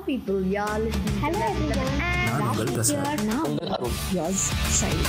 people, you're listening Hello to everyone. and நான் உங்கள் Prasad Now, உங்கள் Arun yours, Shine.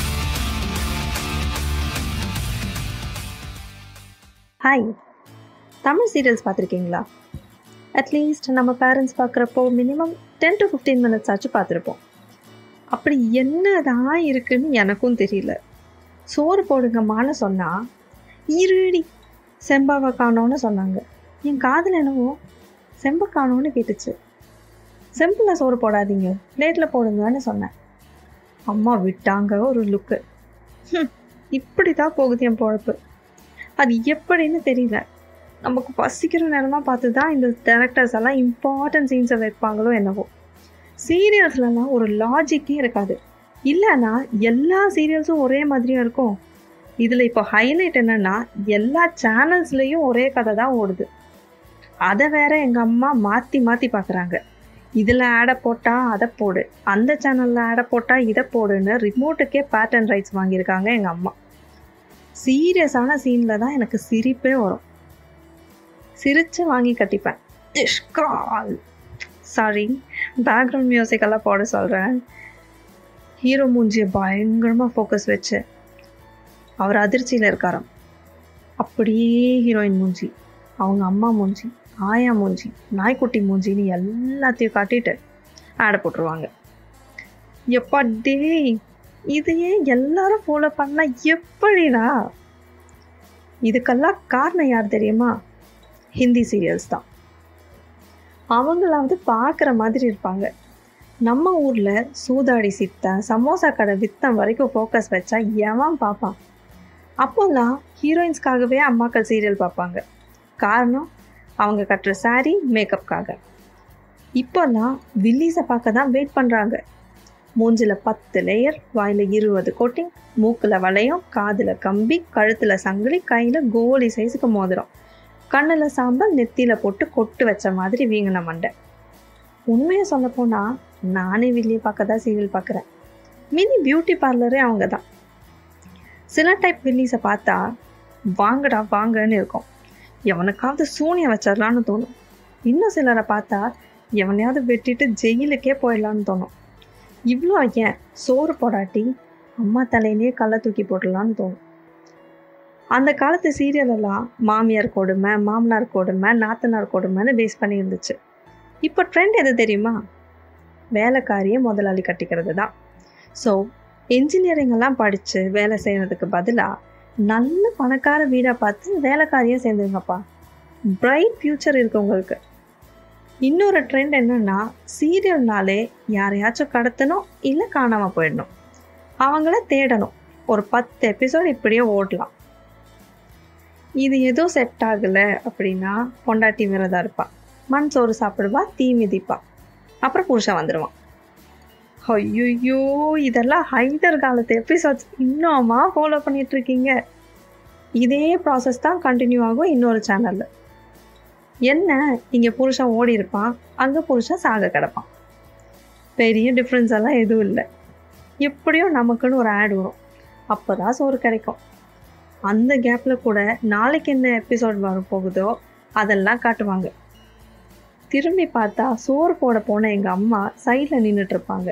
Hi Tamil serials பார்த்துருக்கீங்களா அட்லீஸ்ட் நம்ம பேரண்ட்ஸ் பார்க்குறப்போ minimum ten to fifteen minutes ஆச்சு பார்த்துருப்போம் அப்படி என்னதான் இருக்குன்னு எனக்கும் தெரியல சோறு போடுங்கம்மான்னு சொன்னால் இருடி செம்பாவை காணோன்னு சொன்னாங்க என் காதில் என்னவோ செம்ப காணோன்னு கேட்டுச்சு செம்பில் சோறு போடாதீங்க பிளேட்டில் போடுங்கன்னு சொன்னேன் அம்மா விட்டாங்க ஒரு லுக்கு இப்படி தான் போகுது என் பொழப்பு அது எப்படின்னு தெரியல நமக்கு பசிக்கிற நேரமாக பார்த்து தான் இந்த டேரக்டர்ஸ் எல்லாம் இம்பார்ட்டன்ட் சீன்ஸை வைப்பாங்களோ என்னவோ சீரியல்ஸ்லலாம் ஒரு லாஜிக்கே இருக்காது இல்லைன்னா எல்லா சீரியல்ஸும் ஒரே மாதிரியும் இருக்கும் இதில் இப்போ ஹைலைட் என்னன்னா எல்லா சேனல்ஸ்லேயும் ஒரே கதை தான் ஓடுது அதை வேற எங்கள் அம்மா மாற்றி மாற்றி பார்க்குறாங்க இதில் ஆடை போட்டால் அதை போடு அந்த சேனலில் ஆடை போட்டால் இதை போடுன்னு ரிமோட்டுக்கே பேட்டர்ன் ரைட்ஸ் வாங்கியிருக்காங்க எங்கள் அம்மா சீரியஸான சீனில் தான் எனக்கு சிரிப்பே வரும் சிரித்து வாங்கி கட்டிப்பேன் டிஷ்கால் சாரி பேக்ரவுண்ட் மியூசிக் எல்லாம் போட சொல்கிறேன் ஹீரோ மூஞ்சியை பயங்கரமாக ஃபோக்கஸ் வச்சு அவர் அதிர்ச்சியில் இருக்காராம் அப்படியே ஹீரோயின் மூஞ்சி அவங்க அம்மா மூஞ்சி ஆயா மூஞ்சி நாய்க்குட்டி மூஞ்சின்னு எல்லாத்தையும் காட்டிட்டு ஆடை போட்டுருவாங்க எப்பா டேய் இதையே எல்லாரும் ஃபாலோ பண்ணா எப்படிடா இதுக்கெல்லாம் காரணம் யார் தெரியுமா ஹிந்தி சீரியல்ஸ் தான் அவங்களாவது பார்க்குற மாதிரி இருப்பாங்க நம்ம ஊரில் சூதாடி சித்தன் சமோசா கடை வித்தம் வரைக்கும் ஃபோக்கஸ் வச்சா எவன் பார்ப்பான் அப்போல்லாம் ஹீரோயின்ஸ்க்காகவே அம்மாக்கள் சீரியல் பார்ப்பாங்க காரணம் அவங்க கட்டுற saree மேக்கப்காக இப்போல்லாம் வில்லிஸை பார்க்க தான் வெயிட் பண்ணுறாங்க மூஞ்சில் பத்து லேயர் வாயில் இருபது கோட்டிங் மூக்கில் வளையம் காதில் கம்பி கழுத்தில் சங்கிலி கையில் கோலி சைஸுக்கு மோதிரம் கண்ணில் சாம்பல் நெத்தியில் போட்டு கொட்டு வச்ச மாதிரி வீங்கின மண்டை உண்மையை சொல்ல போனால் நானே வில்லியை பார்க்க தான் சீரியல் பார்க்குறேன் மினி பியூட்டி பார்லரே அவங்க தான் சில டைப் வில்லிஸை பார்த்தா வாங்கடா வாங்கன்னு இருக்கும் எவனுக்காவது சூனியம் வச்சிடலான்னு தோணும் இன்னும் சிலரை பார்த்தா எவனையாவது வெட்டிட்டு ஜெயிலுக்கே போயிடலான்னு தோணும் இவ்வளோ ஏன் சோறு போடாட்டி அம்மா தலையிலேயே கல்லை தூக்கி போடலான்னு தோணும் அந்த காலத்து சீரியல் எல்லாம் மாமியார் கொடுமை மாமனார் கொடுமை நாத்தனார் கொடுமைன்னு பேஸ் பண்ணி இருந்துச்சு இப்போ ட்ரெண்ட் எது தெரியுமா வேலைக்காரியை முதலாளி கட்டிக்கிறது தான் ஸோ இன்ஜினியரிங் எல்லாம் படித்து வேலை செய்யறதுக்கு பதிலாக நல்ல பணக்கார வீடாக பார்த்து வேலைக்காரியாக சேர்ந்துருங்கப்பா பிரைட் ஃப்யூச்சர் இருக்கு உங்களுக்கு இன்னொரு ட்ரெண்ட் என்னன்னா சீரியல்னாலே யாரையாச்சும் கடத்தணும் இல்லை காணாமல் போயிடணும் அவங்கள தேடணும் ஒரு பத்து எபிசோட் இப்படியே ஓடலாம் இது எதுவும் செட் ஆகலை அப்படின்னா பொண்டாட்டி விரதம் இருப்பா மண் சோறு சாப்பிடுவா தீ மிதிப்பா அப்புறம் புருஷன் வந்துடுவான் ஐயோ இதெல்லாம் ஹைதர் காலத்து எபிசோட்ஸ் இன்னுமா ஃபாலோ பண்ணிட்டு இருக்கீங்க இதே ப்ராசஸ் தான் கண்டினியூ ஆகும் இன்னொரு சேனலில் என்ன இங்கே புருஷன் ஓடி இருப்பான் அங்கே புருஷன் சாக கிடப்பான் பெரிய டிஃப்ரென்ஸ் எல்லாம் எதுவும் இல்லை எப்படியோ நமக்குன்னு ஒரு ஆட் வரும் அப்போ தான் சோறு கிடைக்கும் அந்த கேப்பில் கூட நாளைக்கு என்ன எபிசோட் வர போகுதோ அதெல்லாம் காட்டுவாங்க திரும்பி பார்த்தா சோறு போட போன எங்கள் அம்மா சைடில் நின்றுட்டு இருப்பாங்க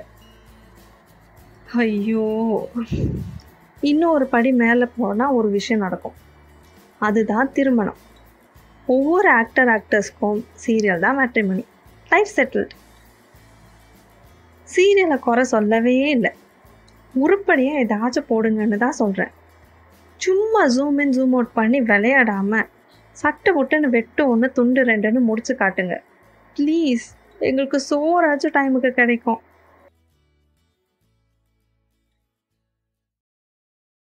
ஐயோ இன்னும் ஒரு படி மேலே போனால் ஒரு விஷயம் நடக்கும் அதுதான் திருமணம் ஒவ்வொரு ஆக்டர் ஆக்டர்ஸ்க்கும் சீரியல் தான் மேட்ரிமணி லைஃப் செட்டில்ட் சீரியலை குறை சொல்லவே இல்லை உருப்படியாக ஏதாச்சும் போடுங்கன்னு தான் சொல்கிறேன் சும்மா ஜூம் இன் ஜூம் அவுட் பண்ணி விளையாடாமல் சட்டை புட்டுன்னு வெட்டு ஒன்று துண்டு ரெண்டுன்னு முடிச்சு காட்டுங்க ப்ளீஸ் எங்களுக்கு சோறாச்சும் டைமுக்கு கிடைக்கும்